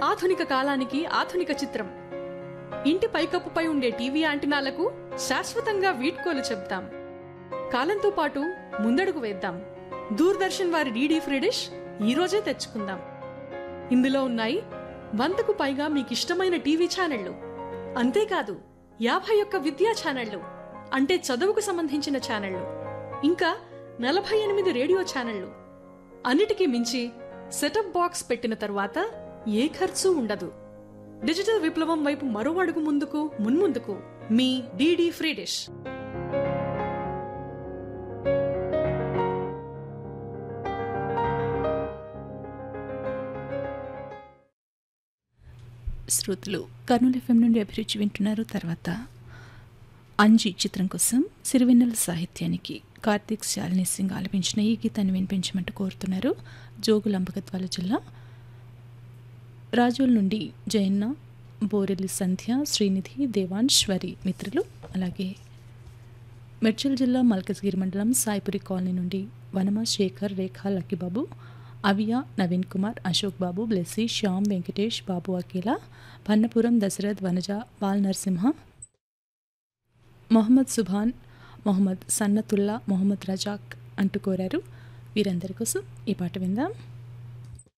ఆధునిక కాలానికి ఆధునిక చిత్రం ఇంటి పైకప్పుపై ఉండే టీవీ యాంటినాలకు శాశ్వతంగా వీడ్కోలు చెప్తాం కాలంతో పాటు ముందడుగు వేద్దాం దూరదర్శన్ వారి డీడీ ఫ్రీ డిష్ ఈ రోజే తెచ్చుకుందాం ఇందులో ఉన్నాయి వందకు పైగా మీకు ఇష్టమైన టీవీ ఛానళ్లు అంతేకాదు యాభై ఒక్క విద్యా ఛానళ్లు అంటే చదువుకు సంబంధించిన ఛానళ్లు ఇంకా నలభై ఎనిమిది రేడియో ఛానళ్లు అన్నిటికీ మించి సెటప్ బాక్స్ పెట్టిన తరువాత ఏ ఖర్చు ఉండదు డిజిటల్ విప్లవం వైపు మరో అడుగు ముందుకు మున్ముందుకు మీ డీడీ ఫ్రీ డిష్ శ్రోతలు కర్నూలు ఎఫ్ఎం నుండి అభిరుచి వింటున్నారు తర్వాత అంజి చిత్రం కోసం సిరివెన్నెల సాహిత్యానికి కార్తీక్ శాలిని సింగ్ ఆలపించిన ఈ గీతాన్ని వినిపించమంటూ కోరుతున్నారు జోగుల అంబగద్వాల జిల్లా రాజోల్ నుండి జయన్న బోరెల్లి సంధ్య శ్రీనిధి దేవాన్శ్వరి మిత్రులు అలాగే మెడ్చల్ జిల్లా మల్కజ్గిరి మండలం సాయిపురి కాలనీ నుండి వనమ శేఖర్ రేఖా లక్కిబాబు అవియా నవీన్ కుమార్ అశోక్ బాబు బ్లెస్సీ శ్యామ్ వెంకటేష్ బాబు అఖిల పన్నపురం దశరథ్ వనజ బాల్ నరసింహ మొహమ్మద్ సుభాన్ మొహమ్మద్ సన్నతుల్లా మొహమ్మద్ రజాక్ అంటూ కోరారు వీరందరి కోసం ఈ పాట విందాం